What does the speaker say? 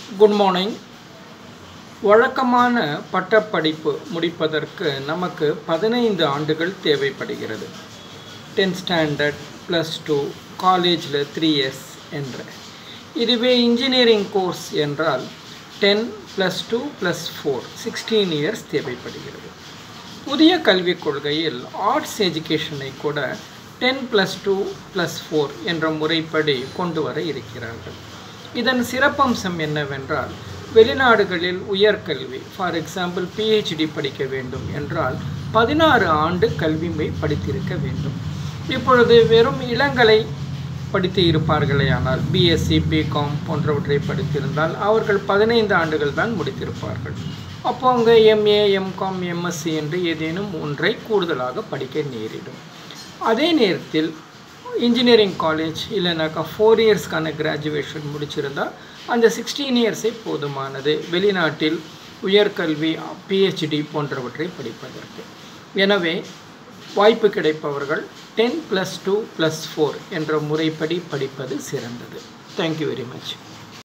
good morning வழக்கமான பட்டப்படிப்பு முடிப்பதற்கு நமக்கு பதினைந்து ஆண்டுகள் தேவைப்படுகிறது டென்த் ஸ்டாண்டர்ட் ப்ளஸ் டூ காலேஜில் த்ரீ இயர்ஸ் என்ற இதுவே இன்ஜினியரிங் கோர்ஸ் என்றால் ten plus two plus four sixteen years தேவைப்படுகிறது புதிய கல்விக் கொள்கையில் ஆர்ட்ஸ் எஜுகேஷனை கூட ten plus two plus four என்ற முறைப்படி கொண்டு வர இருக்கிறார்கள் இதன் சிறப்பம்சம் என்னவென்றால் வெளிநாடுகளில் உயர்கல்வி ஃபார் எக்ஸாம்பிள் பிஹெச்டி படிக்க வேண்டும் என்றால் பதினாறு ஆண்டு கல்விமை படித்திருக்க வேண்டும் இப்பொழுது வெறும் இளங்கலை படித்து இருப்பார்களே ஆனால் பிஎஸ்சி பிகாம் போன்றவற்றை படித்திருந்தால் அவர்கள் பதினைந்து ஆண்டுகள் தான் முடித்திருப்பார்கள் அப்போ அவங்க எம்ஏ எம்காம் எம்எஸ்சி என்று ஏதேனும் ஒன்றை கூடுதலாக படிக்க நேரிடும் அதே நேரத்தில் இன்ஜினியரிங் காலேஜ் இல்லைனாக்கா ஃபோர் இயர்ஸ்க்கான கிராஜுவேஷன் முடிச்சிருந்தா அந்த சிக்ஸ்டீன் இயர்ஸே போதுமானது வெளிநாட்டில் உயர்கல்வி பிஹெச்டி போன்றவற்றை படிப்பதற்கு எனவே வாய்ப்பு கிடைப்பவர்கள் ten plus two plus four என்ற முறைப்படி படிப்பது சிறந்தது தேங்க்யூ வெரி மச்